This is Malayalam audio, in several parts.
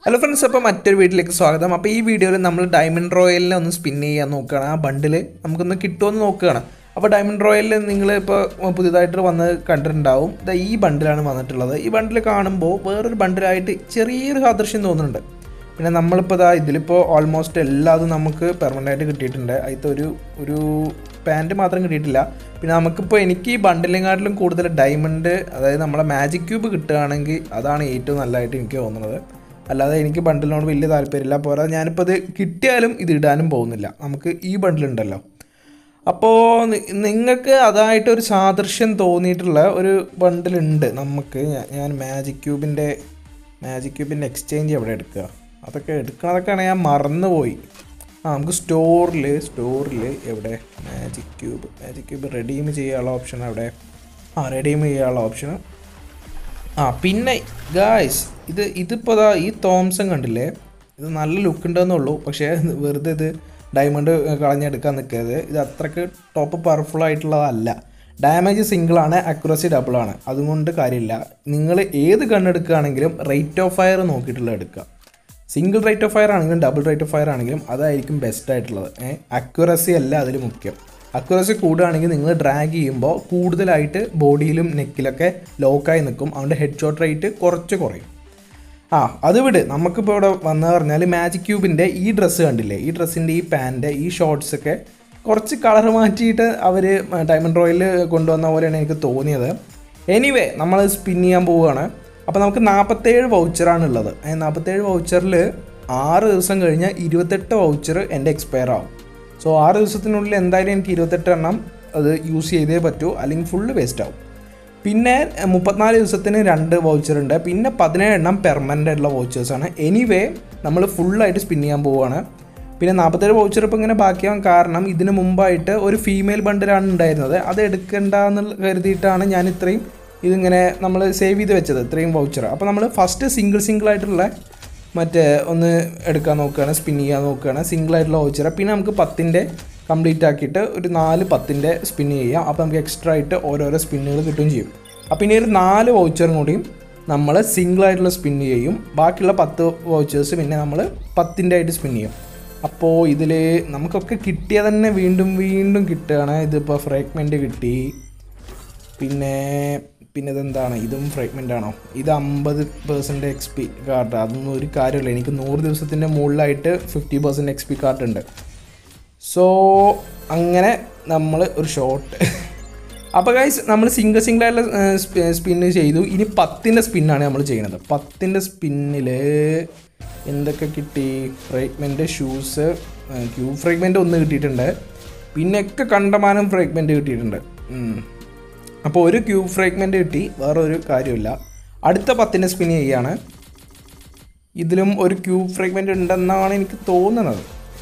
ഹലോ ഫ്രണ്ട്സ് അപ്പോൾ മറ്റൊരു വീട്ടിലേക്ക് സ്വാഗതം അപ്പോൾ ഈ വീഡിയോയിൽ നമ്മൾ ഡയമണ്ട് റോയലിനെ ഒന്ന് സ്പിൻ ചെയ്യാൻ നോക്കുകയാണ് ആ ബണ്ടിൽ നമുക്കൊന്ന് കിട്ടുമെന്ന് നോക്കുകയാണ് അപ്പോൾ ഡയമണ്ട് റോയലിൽ നിങ്ങൾ ഇപ്പോൾ പുതിയതായിട്ട് വന്ന് കണ്ടിട്ടുണ്ടാവും ദാ ഈ ബണ്ടിലാണ് വന്നിട്ടുള്ളത് ഈ ബണ്ടിൽ കാണുമ്പോൾ വേറൊരു ബണ്ടിലായിട്ട് ചെറിയൊരു സാദൃശ്യം തോന്നുന്നുണ്ട് പിന്നെ നമ്മളിപ്പോൾ ഇതാ ഇതിലിപ്പോൾ ഓൾമോസ്റ്റ് എല്ലാതും നമുക്ക് പെർമനൻ്റ് ആയിട്ട് കിട്ടിയിട്ടുണ്ട് അതിലത്തെ ഒരു ഒരു പാൻറ്റ് മാത്രം കിട്ടിയിട്ടില്ല പിന്നെ നമുക്കിപ്പോൾ എനിക്ക് ഈ ബണ്ടിലിനെക്കാട്ടിലും കൂടുതൽ ഡയമണ്ട് അതായത് നമ്മളെ മാജിക് ക്യൂബ് കിട്ടുകയാണെങ്കിൽ അതാണ് ഏറ്റവും നല്ലതായിട്ട് എനിക്ക് തോന്നുന്നത് അല്ലാതെ എനിക്ക് ബണ്ടിലിനോട് വലിയ താല്പര്യമില്ല പോരാ ഞാനിപ്പോൾ ഇത് കിട്ടിയാലും ഇത് ഇടാനും പോകുന്നില്ല നമുക്ക് ഈ ബണ്ടിലുണ്ടല്ലോ അപ്പോൾ നിങ്ങൾക്ക് അതായിട്ടൊരു സാദൃശ്യം തോന്നിയിട്ടുള്ള ഒരു ബണ്ടിലുണ്ട് നമുക്ക് ഞാ- ഞാൻ മാജിക് ക്യൂബിൻ്റെ മാജിക് ക്യൂബിൻ്റെ എക്സ്ചേഞ്ച് എവിടെ എടുക്കുക അതൊക്കെ എടുക്കണതൊക്കെയാണ് ഞാൻ മറന്നുപോയി ആ നമുക്ക് സ്റ്റോറിൽ സ്റ്റോറിൽ എവിടെ magic cube magic cube redeem ചെയ്യാനുള്ള ഓപ്ഷൻ അവിടെ ആ റെഡീം ചെയ്യാനുള്ള ഓപ്ഷൻ ആ പിന്നെ ഗായ്സ് ഇത് ഇതിപ്പോൾ ദാ ഈ തോംസൺ കണ്ടില്ലേ ഇത് നല്ല ലുക്ക് ഉണ്ടെന്നുള്ളൂ പക്ഷേ വെറുതെ ഇത് ഡയമണ്ട് കളഞ്ഞെടുക്കാൻ നിൽക്കരുത് ഇത് അത്രക്ക് ടോപ്പ് പവർഫുൾ ആയിട്ടുള്ളതല്ല ഡാമേജ് സിംഗിളാണ് അക്യുറസി ഡബിളാണ് അതുകൊണ്ട് കാര്യമില്ല നിങ്ങൾ ഏത് കണ്ണെടുക്കുകയാണെങ്കിലും റേറ്റ് ഓഫ് ഫയർ നോക്കിയിട്ടുള്ള എടുക്കുക സിംഗിൾ റേറ്റ് ഓഫ് ഫയർ ആണെങ്കിലും ഡബിൾ റേറ്റ് ഓഫ് ഫയർ ആണെങ്കിലും അതായിരിക്കും ബെസ്റ്റ് ആയിട്ടുള്ളത് ഏഹ് അക്യുറസി അല്ല അതിൽ മുഖ്യം അക്യുറസി കൂടുകയാണെങ്കിൽ നിങ്ങൾ ഡ്രാഗ് ചെയ്യുമ്പോൾ കൂടുതലായിട്ട് ബോഡിയിലും നെക്കിലൊക്കെ ലോക്കായി നിൽക്കും അതുകൊണ്ട് ഹെഡ് ഷോട്ട് റേറ്റ് കുറച്ച് കുറയും ആ അത് വിട് നമുക്കിപ്പോൾ ഇവിടെ വന്നു പറഞ്ഞാൽ മാജിക് ക്യൂബിൻ്റെ ഈ ഡ്രസ്സ് കണ്ടില്ലേ ഈ ഡ്രസ്സിൻ്റെ ഈ പാൻറ്റ് ഈ ഷോർട്സ് ഒക്കെ കുറച്ച് കളർ മാറ്റിയിട്ട് അവർ ഡയമണ്ട് റോയിൽ കൊണ്ടുവന്ന പോലെയാണ് എനിക്ക് തോന്നിയത് എനിവേ നമ്മൾ സ്പിൻ ചെയ്യാൻ പോവുകയാണ് അപ്പോൾ നമുക്ക് നാൽപ്പത്തേഴ് വൗച്ചറാണ് ഉള്ളത് നാൽപ്പത്തേഴ് വൗച്ചറിൽ ആറ് ദിവസം കഴിഞ്ഞാൽ ഇരുപത്തെട്ട് വൗച്ചർ എൻ്റെ എക്സ്പയർ ആവും സോ ആറ് ദിവസത്തിനുള്ളിൽ എന്തായാലും എനിക്ക് ഇരുപത്തെട്ട് എണ്ണം അത് യൂസ് ചെയ്തേ പറ്റൂ അല്ലെങ്കിൽ ഫുള്ള് വേസ്റ്റ് ആവും പിന്നെ എഹ്, മുപ്പത്തിനാല് ദിവസത്തിന് രണ്ട് വൗച്ചർ ഉണ്ട് പിന്നെ പതിനേഴ് എണ്ണം പെർമനൻ്റ് ആയിട്ടുള്ള വൗച്ചേഴ്സാണ് എനിവേ നമ്മൾ ഫുള്ളായിട്ട് സ്പിൻ ചെയ്യാൻ പോവുകയാണ് പിന്നെ നാൽപ്പത്തേഴ് വൗച്ചർ ഇപ്പോൾ ഇങ്ങനെ ബാക്കിയാവാൻ കാരണം ഇതിന് മുമ്പായിട്ട് ഒരു ഫീമെയിൽ ബണ്ടിലാണ് ഉണ്ടായിരുന്നത് അത് എടുക്കണ്ട എന്നുള്ള കരുതിയിട്ടാണ് ഞാൻ ഇത്രയും ഇതിങ്ങനെ നമ്മൾ സേവ് ചെയ്ത് വെച്ചത് ഇത്രയും വൗച്ചർ അപ്പോൾ നമ്മൾ ഫസ്റ്റ് സിംഗിൾ സിംഗിൾ ആയിട്ടുള്ള മറ്റേ ഒന്ന് എടുക്കാൻ നോക്കുകയാണ് സ്പിൻ ചെയ്യാൻ നോക്കുകയാണ് സിംഗിൾ ആയിട്ടുള്ള വൗച്ചർ പിന്നെ നമുക്ക് പത്തിൻ്റെ കംപ്ലീറ്റ് ആക്കിയിട്ട് ഒരു നാല് പത്തിൻ്റെ സ്പിൻ ചെയ്യാം അപ്പോൾ നമുക്ക് എക്സ്ട്രാ ആയിട്ട് ഓരോരോ സ്പിന്നുകൾ കിട്ടുകയും ചെയ്യും അപ്പോൾ ഇനി ഒരു നാല് വൗച്ചറും കൂടിയും നമ്മൾ സിംഗിൾ ആയിട്ടുള്ള സ്പിൻ ചെയ്യും ബാക്കിയുള്ള പത്ത് വൗച്ചേഴ്സ് പിന്നെ നമ്മൾ പത്തിൻ്റെ ആയിട്ട് സ്പിൻ ചെയ്യും അപ്പോൾ ഇതിൽ നമുക്കൊക്കെ കിട്ടിയ തന്നെ വീണ്ടും വീണ്ടും കിട്ടുകയാണ് ഇതിപ്പോൾ ഫ്രാഗ്മെൻറ്റ് കിട്ടി പിന്നെ പിന്നെ ഇതെന്താണ് ഇതും ഫ്രാഗ്മെൻ്റ് ആണോ ഇത് അമ്പത് പെർസെൻറ്റ് എക്സ് പി കാർഡ് അതൊന്നും ഒരു കാര്യമില്ല എനിക്ക് നൂറ് ദിവസത്തിൻ്റെ മുകളിലായിട്ട് fifty percent X P card ഉണ്ട് സോ അങ്ങനെ നമ്മൾ ഒരു ഷോട്ട് അപ്പോൾ ഗൈസ് നമ്മൾ സിംഗിൾ സിംഗിൾ ആയിട്ടുള്ള സ്പിന്ന് ചെയ്തു ഇനി പത്തിൻ്റെ സ്പിന്നാണ് നമ്മൾ ചെയ്യുന്നത് പത്തിൻ്റെ സ്പിന്നിൽ എന്തൊക്കെ കിട്ടി ഫ്രേഗ്മെൻറ്റ് ഷൂസ് ക്യൂബ് ഫ്രേഗ്മെൻറ്റ് ഒന്ന് കിട്ടിയിട്ടുണ്ട് പിന്നെയൊക്കെ കണ്ടമാനം ഫ്രേഗ്മെൻറ്റ് കിട്ടിയിട്ടുണ്ട് ഉം. അപ്പോൾ ഒരു ക്യൂബ് ഫ്രേഗ്മെൻറ്റ് കിട്ടി വേറെ ഒരു കാര്യമില്ല അടുത്ത പത്തിൻ്റെ സ്പിൻ ചെയ്യാണ് ഇതിലും ഒരു ക്യൂബ് ഫ്രേഗ്മെൻറ്റ് ഉണ്ടെന്നാണ് എനിക്ക് തോന്നുന്നത്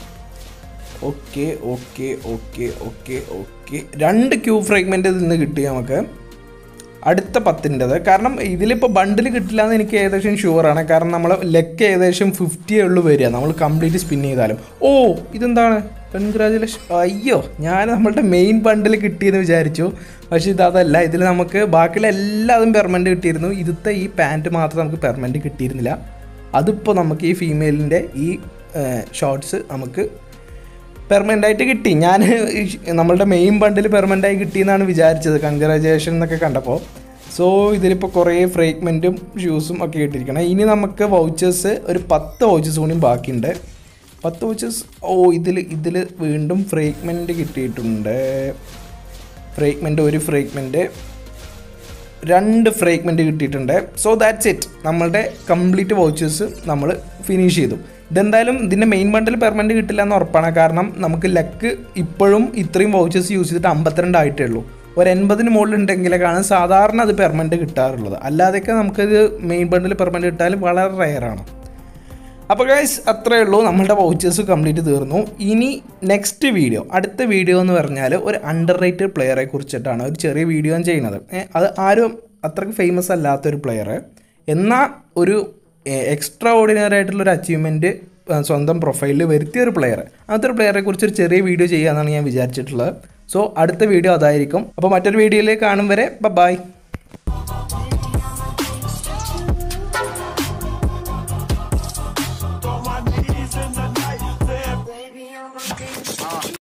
okay okay okay okay okay രണ്ട് ക്യൂബ് ഫ്രേഗ്മെൻറ്റ് ഇതിൽ നിന്ന് കിട്ടി നമുക്ക് അടുത്ത പത്തിൻ്റെത് കാരണം ഇതിലിപ്പോൾ ബണ്ടിൽ കിട്ടില്ല എന്ന് എനിക്ക് ഏകദേശം ഷുവറാണ് കാരണം നമ്മൾ ലെക്ക് ഏകദേശം ഫിഫ്റ്റിയേ ഉള്ളൂ വരിക നമ്മൾ കംപ്ലീറ്റ് സ്പിൻ ചെയ്താലും ഓ ഇതെന്താണ് കൺഗ്രാജുലേഷൻ അയ്യോ ഞാൻ നമ്മളുടെ മെയിൻ ബണ്ടിൽ കിട്ടിയെന്ന് വിചാരിച്ചു പക്ഷേ ഇത് അതല്ല ഇതിൽ നമുക്ക് ബാക്കിയുള്ള എല്ലാതും പെർമനൻറ്റ് കിട്ടിയിരുന്നു ഇതിലത്തെ ഈ പാൻറ്റ് മാത്രം നമുക്ക് പെർമനൻറ്റ് കിട്ടിയിരുന്നില്ല അതിപ്പോൾ നമുക്ക് ഈ ഫീമെയിലിൻ്റെ ഈ ഷോർട്സ് നമുക്ക് പെർമനൻ്റ് ആയിട്ട് കിട്ടി ഞാൻ നമ്മളുടെ മെയിൻ ബണ്ടിൽ പെർമനൻ്റ് ആയി കിട്ടിയെന്നാണ് വിചാരിച്ചത് കൺഗ്രാജുലേഷൻ എന്നൊക്കെ കണ്ടപ്പോൾ സോ ഇതിലിപ്പോൾ കുറേ ഫ്രേഗ്മെൻറ്റും ഷൂസും ഒക്കെ കിട്ടിയിരിക്കണം ഇനി നമുക്ക് വൗച്ചേഴ്സ് ഒരു പത്ത് വൗച്ചേഴ്സ് കൂടിയും ബാക്കിയുണ്ട് പത്ത് വൗച്ചേഴ്സ് ഓ ഇതിൽ ഇതിൽ വീണ്ടും ഫ്രേഗ്മെൻറ്റ് കിട്ടിയിട്ടുണ്ട് ഫ്രേഗ്മെൻറ്റ് ഒരു ഫ്രേഗ്മെൻറ്റ് രണ്ട് ഫ്രേഗ്മെൻറ്റ് കിട്ടിയിട്ടുണ്ട് സോ ദാറ്റ്സ് ഇറ്റ് നമ്മളുടെ കംപ്ലീറ്റ് വൗച്ചേഴ്സ് നമ്മൾ ഫിനിഷ് ചെയ്തു ഇതെന്തായാലും ഇതിൻ്റെ മെയിൻ ബണ്ടിൽ പെർമനൻറ്റ് കിട്ടില്ല എന്ന് ഉറപ്പാണ് കാരണം നമുക്ക് ലക്ക് ഇപ്പോഴും ഇത്രയും വൗച്ചേഴ്സ് യൂസ് ചെയ്തിട്ട് അമ്പത്തിരണ്ട് ആയിട്ടേ ഉള്ളൂ ഒരു എൺപതിന് മുകളിൽ ഉണ്ടെങ്കിലൊക്കെയാണ് സാധാരണ അത് പെർമനൻറ്റ് കിട്ടാറുള്ളത് അല്ലാതെയൊക്കെ നമുക്കത് മെയിൻ ബണ്ടിൽ പെർമനൻറ്റ് കിട്ടാലും വളരെ റെയറാണ് അപ്പോൾ ഗൈസ് അത്രയേ ഉള്ളൂ നമ്മളുടെ വൗച്ചേഴ്സ് കംപ്ലീറ്റ് തീർന്നു ഇനി നെക്സ്റ്റ് വീഡിയോ അടുത്ത വീഡിയോ എന്ന് പറഞ്ഞാൽ ഒരു അണ്ടർ റേറ്റഡ് പ്ലെയറെ കുറിച്ചിട്ടാണ് ഒരു ചെറിയ വീഡിയോ ഞാൻ ചെയ്യുന്നത് ഏ, അത് ആരും അത്രയ്ക്ക് ഫേമസ് അല്ലാത്തൊരു പ്ലെയർ എന്നാൽ ഒരു എക്സ്ട്രാ ഓർഡിനറി ആയിട്ടുള്ള ഒരു അച്ചീവ്മെൻറ്റ് സ്വന്തം പ്രൊഫൈലിൽ വരുത്തിയ ഒരു പ്ലെയർ അങ്ങനത്തെ ഒരു പ്ലെയറെ കുറിച്ച് ഒരു ചെറിയ വീഡിയോ ചെയ്യാമെന്നാണ് ഞാൻ വിചാരിച്ചിട്ടുള്ളത് സോ അടുത്ത വീഡിയോ അതായിരിക്കും അപ്പോൾ മറ്റൊരു വീഡിയോയിൽ കാണും വരെ ബൈ നമുക്ക്